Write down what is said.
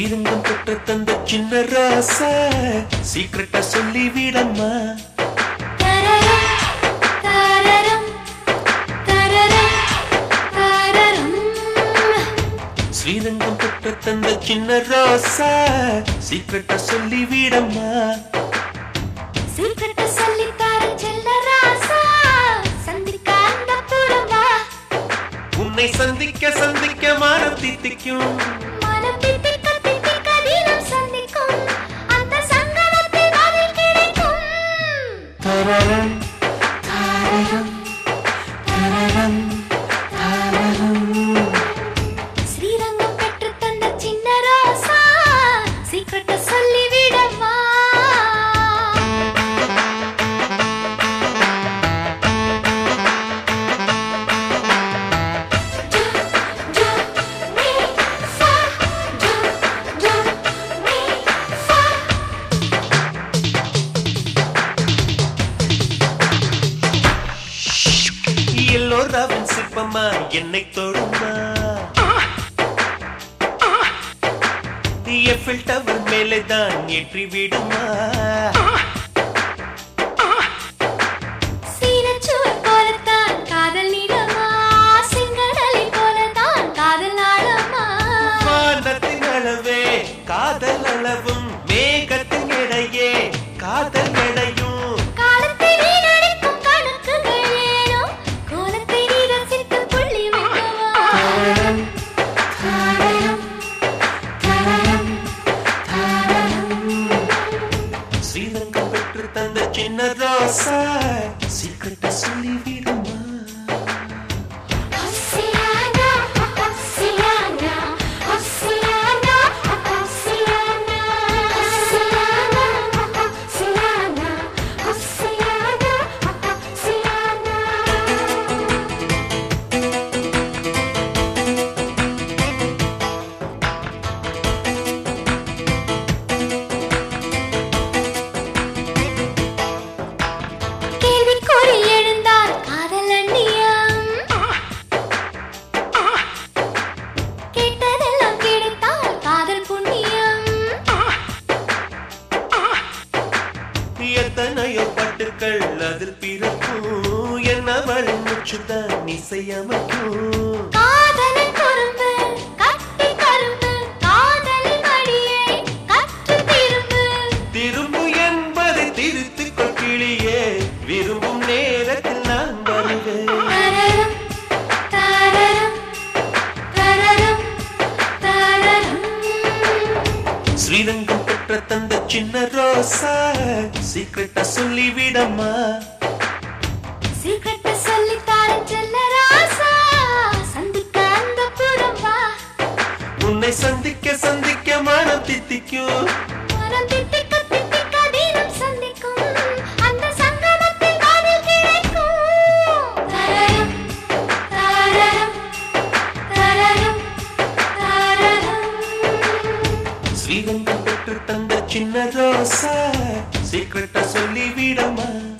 ஸ்ரீரங்கம் பெற்ற தந்த சின்ன ராசா சீக்கிரட்டா சொல்லி விடம்மா தரரம் தரரம் தரரம் ஸ்ரீரங்கம் பெற்ற தந்த சின்ன ராசா சீக்கிரட்டா சொல்லி விடம்மா சீக்கிரட்ட சொல்லி தர செல்ல ராசா சந்திக்க அந்த புறவா உன்னை சந்திக்க சந்திக்க மானம் தித்திக்கும் மனம் தித்திக்க தித்திக்க தினம் சந்திக்கும் அந்த சங்கமத்தில் பதில் கிடைக்கும் தரரம் தாரரம் தரரம் தாரரம் ஸ்ரீரங்கம் பெற்று தந்த சின்ன ராசா சீக்கிரட்ட சொல்லி விடவா எல்லோராவின் சிற்பமா என்னை தொடுமா எஃபில் டவர் மேலே தான் ஏற்றி விடுமா சீனச்சுவர் போலத்தான் காதல் நீளமா செங்கடலை போலத்தான் காதல் ஆழமா வானத்தின் அளவே காதல் அளவும் மேகத்தின் இடையே காதல் எடையும் காலத்தை வீணடிக்கும் கணக்குகள் ஏனோ கோலத்தை நீ ரசித்து புள்ளி வைக்கவா ஸ்ரீலங்கம் பெற்று தந்த சின்ன ரோசா சீக்கிரட்டா சொல்லி விடுமா Oceana, Oceana, Oceana, Oceana, Oceana, Oceana, Oceana, Oceana. கேள்விக்குறி எழுந்தால் காதல் அந்நியம் கேட்டதெல்லாம் கிடைத்தால் காதல் புண்ணியம் எத்தனையோ பட்டுக்கள் அதில் பிறக்கும் என்னவளின் முச்சுதான் இசையமைக்கும் காதலன் குறும்பு கட்டி கரும்பு காதலின் மடியை கற்று திரும்பு திரும்பு என்பதை திருத்திக் கொள்கிளியே விரும்பும் நேரத்தில் நான் வருவேன் தரரும் தரரும் தரரும் தரரும் ஸ்ரீரங்கம் பெற்ற தந்த சின்ன ரோசா சீக்கிரட்டா சொல்லி விடம்மா சீக்கிரட்ட சொல்லி தாரன் செல்ல ராசா சந்திக்க அந்த புறம் வா உன்னை சந்திக்க சந்திக்க மனம் தித்திக்கும் மனம் தித்திக்க தித்திக்க தினம் சந்திக்கும் அந்த சங்கமத்தில் பதில் கிடைக்கும் தரரும் தரரும் தரரும் தரரும் ஸ்ரீரங்கம் பெற்று தந்த சின்ன ரோசா சீக்கிரட்டா சொல்லி விடம்மா